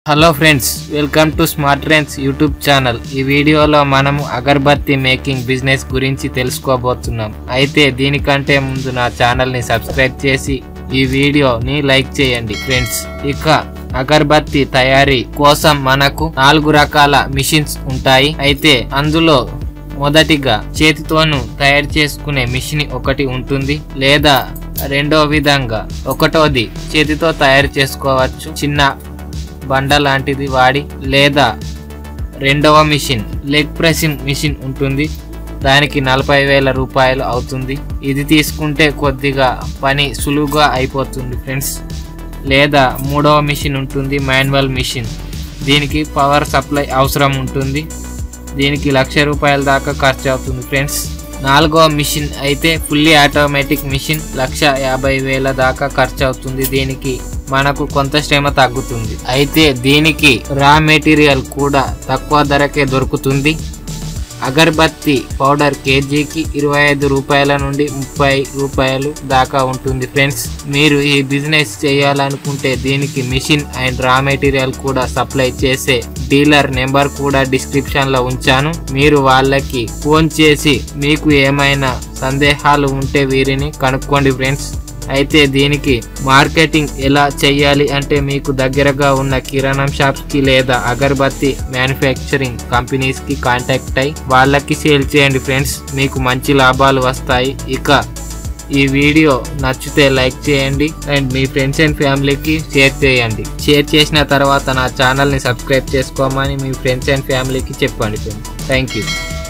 hello friends welcome to smart trends YouTube channel ఈ వీడియోలో మనము అగర్బత్తి మేకింగ్ బిజినెస్ గురించి తెలుసుకోబోతున్నాం అయితే దీనికంటే ముందు నా ఛానల్ని సబ్స్క్రైబ్ చేసి ఈ వీడియోని లైక్ చేయండి ఫ్రెండ్స్ ఇక అగర్బత్తి తయారీ కోసం మనకు నాలుగు రకాల మిషన్స్ ఉంటాయి అయితే అందులో మొదటిగా చేతితోను తయారు చేసుకునే మిషన్ ఒకటి ఉంటుంది లేదా రెండో విధంగా ఒకటోది చేతితో తయారు చేసుకోవచ్చు చిన్న బండ లాంటిది వాడి లేదా రెండవ మిషన్ లెగ్ ప్రెసింగ్ మిషన్ ఉంటుంది దానికి నలభై వేల రూపాయలు అవుతుంది ఇది తీసుకుంటే కొద్దిగా పని సులువుగా అయిపోతుంది ఫ్రెండ్స్ లేదా మూడవ మిషన్ ఉంటుంది మాన్యువల్ మిషన్ దీనికి పవర్ సప్లై అవసరం ఉంటుంది దీనికి లక్ష రూపాయల దాకా ఖర్చు అవుతుంది ఫ్రెండ్స్ నాలుగో మిషన్ అయితే ఫుల్లీ ఆటోమేటిక్ మిషన్ లక్ష యాభై వేల దాకా ఖర్చు అవుతుంది దీనికి మనకు కొంత శ్రమ తగ్గుతుంది అయితే దీనికి రా మెటీరియల్ కూడా తక్కువ ధరకే దొరుకుతుంది అగరబత్తి పౌడర్ కేజీకి ఇరవై ఐదు రూపాయల నుండి ముప్పై రూపాయలు దాకా ఉంటుంది ఫ్రెండ్స్ మీరు ఈ బిజినెస్ చేయాలనుకుంటే దీనికి మిషన్ అండ్ రా మెటీరియల్ కూడా సప్లై చేసే డీలర్ నెంబర్ కూడా డిస్క్రిప్షన్ లో ఉంచాను మీరు వాళ్ళకి ఫోన్ చేసి మీకు ఏమైనా సందేహాలు ఉంటే వీరిని కనుక్కోండి ఫ్రెండ్స్ అయితే దీనికి మార్కెటింగ్ ఎలా చేయాలి అంటే మీకు దగ్గరగా ఉన్న కిరాణం షాప్స్ కి లేదా అగరబత్తి మ్యానుఫ్యాక్చరింగ్ కంపెనీస్ కి కాంటాక్ట్ అయి వాళ్ళకి సేల్ చేయండి ఫ్రెండ్స్ మీకు మంచి లాభాలు వస్తాయి ఇక ఈ వీడియో నచ్చితే లైక్ చేయండి అండ్ మీ ఫ్రెండ్స్ అండ్ ఫ్యామిలీకి షేర్ చేయండి షేర్ చేసిన తర్వాత నా ఛానల్ని సబ్స్క్రైబ్ చేసుకోమని మీ ఫ్రెండ్స్ అండ్ ఫ్యామిలీకి చెప్పండి ఫ్రెండ్స్ థ్యాంక్ యూ